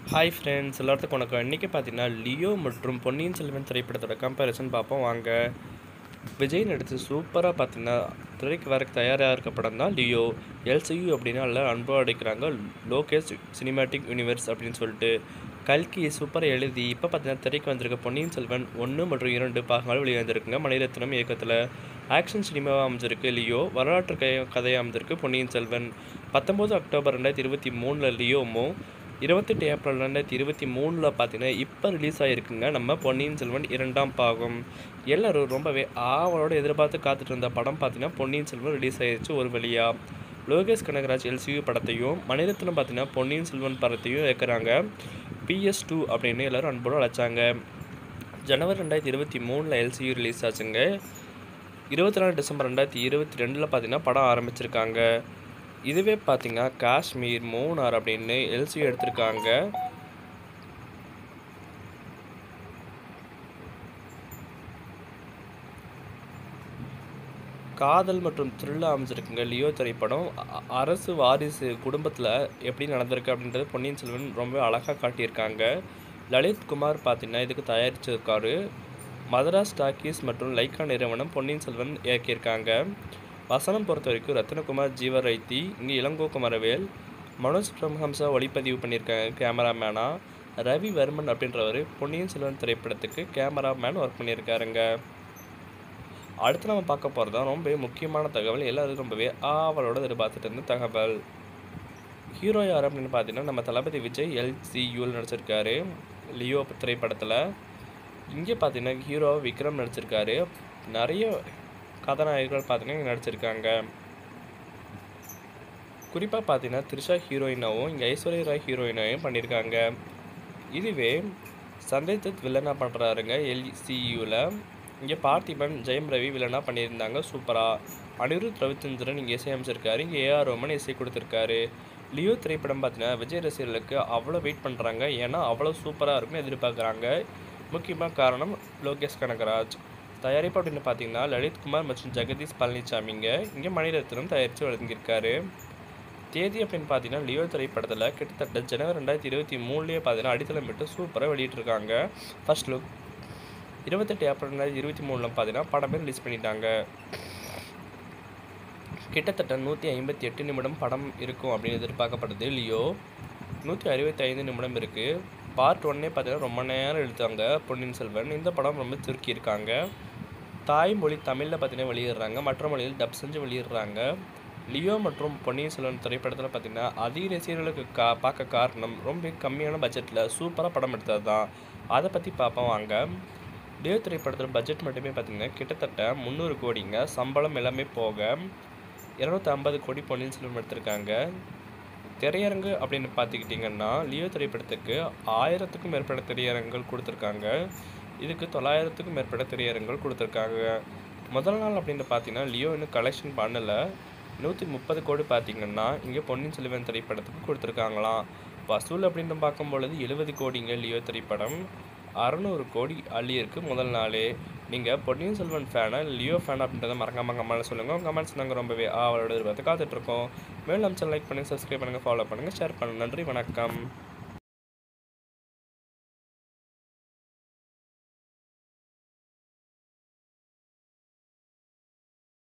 hi friends எல்லாத்துக்கும் வணக்கம் இன்றைக்கி பார்த்தீங்கன்னா லியோ மற்றும் பொன்னியின் செல்வன் திரைப்படத்தோட கம்பேரிசன் பார்ப்போம் வாங்க விஜய் நடித்து சூப்பராக பார்த்தீங்கன்னா திரைக்கு வர தயாராக இருக்க படம் தான் லியோ எல்சியு அப்படின்னா எல்லாம் அன்பாக அடைக்கிறாங்க லோகேஷ் சினிமேட்டிக் யூனிவர்ஸ் அப்படின்னு சொல்லிட்டு கல்கி சூப்பராக எழுதி இப்போ பார்த்தீங்கன்னா திரைக்கு வந்திருக்க பொன்னியின் செல்வன் ஒன்று மற்றும் இரண்டு பாகங்கள் வெளிவந்திருக்குங்க மணிரத்னம் இயக்கத்தில் ஆக்ஷன் சினிமாவாக அமைஞ்சிருக்கு லியோ வரலாற்று கதை கதையாக அமைஞ்சிருக்கு பொன்னியின் செல்வன் பத்தொம்போது அக்டோபர் ரெண்டாயிரத்தி இருபத்தி மூணில் லியோமும் இருபத்தெட்டு ஏப்ரல் ரெண்டாயிரத்தி இருபத்தி மூணில் பார்த்தீங்கன்னா இப்போ ரிலீஸ் ஆகிருக்குங்க நம்ம பொன்னியின் செல்வன் இரண்டாம் பாகம் எல்லோரும் ரொம்பவே ஆவலோட எதிர்பார்த்து காத்துட்டு இருந்த படம் பார்த்தீங்கன்னா பொன்னியின் செல்வன் ரிலீஸ் ஆயிருச்சு ஒரு வழியாக லோகேஷ் கனகராஜ் எல்சியு படத்தையும் மணிரத்னம் பார்த்தீங்கன்னா பொன்னியின் செல்வன் படத்தையும் வைக்கிறாங்க பிஎஸ் டூ அப்படின்னு எல்லோரும் அன்போடு அழைச்சாங்க ஜனவரி ரெண்டாயிரத்தி இருபத்தி மூணில் எல்சியு ரிலீஸ் ஆச்சுங்க இருபத்தி நாலு டிசம்பர் ரெண்டாயிரத்தி இருபத்தி ரெண்டில் பார்த்தீங்கன்னா படம் ஆரம்பிச்சிருக்காங்க இதுவே பார்த்தீங்கன்னா காஷ்மீர் மூணார் அப்படின்னு எல்சியு எடுத்திருக்காங்க காதல் மற்றும் த்ரில்லாக அமைஞ்சிருக்குங்க லியோ திரைப்படம் அ- அரசு வாரிசு குடும்பத்தில் எப்படி நடந்திருக்கு அப்படின்றது பொன்னியின் செல்வன் ரொம்ப அழகாக காட்டியிருக்காங்க லலித் குமார் பார்த்தீங்கன்னா இதுக்கு தயாரிச்சிருக்காரு மதராஸ் டாக்கீஸ் மற்றும் லைக்கா நிறுவனம் பொன்னியின் செல்வன் இயக்கியிருக்காங்க வசனம் பொறுத்த வரைக்கும் ரத்னகுமார் ஜீவரைத்தி இங்கே இளங்கோ குமரவேல் மனோஜ் பிரம்ஹம்சா ஒளிப்பதிவு பண்ணியிருக்காங்க கேமராமேனாக ரவி வர்மன் அப்படின்றவர் பொன்னியின் செல்வன் திரைப்படத்துக்கு கேமராமேன் ஒர்க் பண்ணியிருக்காருங்க அடுத்து நம்ம பார்க்க போகிறது தான் ரொம்ப முக்கியமான தகவல் எல்லாரும் ரொம்பவே ஆவலோட எதிர்பார்த்துட்டு இருந்த தகவல் ஹீரோ யார் அப்படின்னு பார்த்தீங்கன்னா நம்ம தளபதி விஜய் எல்சியூவில் நடிச்சிருக்காரு லியோ திரைப்படத்தில் இங்கே பார்த்தீங்கன்னா ஹீரோ விக்ரம் நடிச்சிருக்காரு நிறைய கதாநாயகர்கள் பார்த்தீங்கன்னா இங்க நடிச்சிருக்காங்க குறிப்பாக பார்த்தீங்கன்னா த்ரிஷா ஹீரோயினாவும் இங்கே ஐஸ்வர்யா ராய் ஹீரோயினாவும் பண்ணியிருக்காங்க இதுவே சஞ்சய் தத் வில்லனாக பண்ணுறாருங்க எல்சியூவில் இங்கே பார்த்திபன் ஜெயம் ரவி வில்லனாக பண்ணியிருந்தாங்க சூப்பராக அனிருத் ரவிச்சந்திரன் இங்கே இசையமைச்சிருக்காரு இங்கே ஏஆர் ரோமன் இசை கொடுத்துருக்காரு லியோ திரைப்படம் பார்த்தீங்கன்னா விஜய் ரசிகர்களுக்கு அவ்வளோ வெயிட் பண்ணுறாங்க ஏன்னா அவ்வளோ சூப்பராக இருக்குன்னு எதிர்பார்க்குறாங்க முக்கியமாக காரணம் லோகேஷ் கனகராஜ் தயாரிப்பு அப்படின்னு பார்த்தீங்கன்னா லலித் குமார் மற்றும் ஜெகதீஷ் பழனிசாமிங்க இங்கே மணிரத்னம் தயாரித்து வழங்கியிருக்காரு தேதி அப்படின்னு பார்த்தீங்கன்னா லியோ திரைப்படத்தில் கிட்டத்தட்ட ஜனவரி ரெண்டாயிரத்தி இருபத்தி மூணுலேயே பார்த்தீங்கன்னா அடித்தளமிட்டு சூப்பராக வெளியிட்டிருக்காங்க ஃபர்ஸ்ட் லுக் இருபத்தெட்டு ஏப்ரல் ரெண்டாயிரத்தி இருபத்தி மூணில் பார்த்தீங்கன்னா படமே ரிலீஸ் பண்ணிட்டாங்க கிட்டத்தட்ட நூற்றி ஐம்பத்தி எட்டு நிமிடம் படம் இருக்கும் அப்படின்னு எதிர்பார்க்கப்படுது லியோ நூற்றி அறுபத்தி ஐந்து நிமிடம் இருக்குது பார்ட் ஒன்னே பார்த்தீங்கன்னா ரொம்ப நேரம் எடுத்தாங்க பொன்னியின் செல்வன் இந்த படம் ரொம்ப சுருக்கியிருக்காங்க தாய்மொழி தமிழில் பார்த்தீங்கன்னா வெளியிடுறாங்க மற்ற மொழியில் டப் செஞ்சு வெளியிடுறாங்க லியோ மற்றும் பொன்னியின் செல்வன் திரைப்படத்தில் பார்த்தீங்கன்னா அதிக ரசிகர்களுக்கு கா பார்க்க காரணம் ரொம்ப கம்மியான பட்ஜெட்டில் சூப்பராக படம் எடுத்தது தான் அதை பற்றி பார்ப்போம் வாங்க லியோ திரைப்படத்தில் பட்ஜெட் மட்டுமே பார்த்தீங்கன்னா கிட்டத்தட்ட முந்நூறு கோடிங்க சம்பளம் எல்லாமே போக இரநூத்தி ஐம்பது கோடி பொன்னியின் செல்வன் எடுத்திருக்காங்க திரையரங்கு அப்படின்னு பார்த்துக்கிட்டிங்கன்னா லியோ திரைப்படத்துக்கு ஆயிரத்துக்கும் மேற்பட்ட திரையரங்குகள் கொடுத்துருக்காங்க இதுக்கு தொள்ளாயிரத்துக்கும் மேற்பட்ட திரையரங்குகள் கொடுத்துருக்காங்க முதல் நாள் அப்படின்னு பார்த்தீங்கன்னா லியோ இன்னும் கலெக்ஷன் பண்ணலை நூற்றி முப்பது கோடி பார்த்தீங்கன்னா இங்கே பொன்னியின் செல்வன் திரைப்படத்துக்கு கொடுத்துருக்காங்களாம் வசூல் அப்படின்னு பார்க்கும்பொழுது எழுபது கோடிங்க லியோ திரைப்படம் அறநூறு கோடி அள்ளியிருக்கு முதல் நாளே நீங்கள் பொன்னியின் செல்வன் ஃபேனா லியோ ஃபேன் அப்படின்றத மறக்காம கமெண்ட்ல சொல்லுங்கள் கமெண்ட்ஸ் நாங்கள் ரொம்பவே ஆவலோட எதிர்பார்த்து காத்துட்ருக்கோம் மேலும் நம்ம லைக் பண்ணுங்கள் சப்ஸ்கிரைப் பண்ணுங்கள் ஃபாலோ பண்ணுங்கள் ஷேர் பண்ணுங்கள் நன்றி வணக்கம்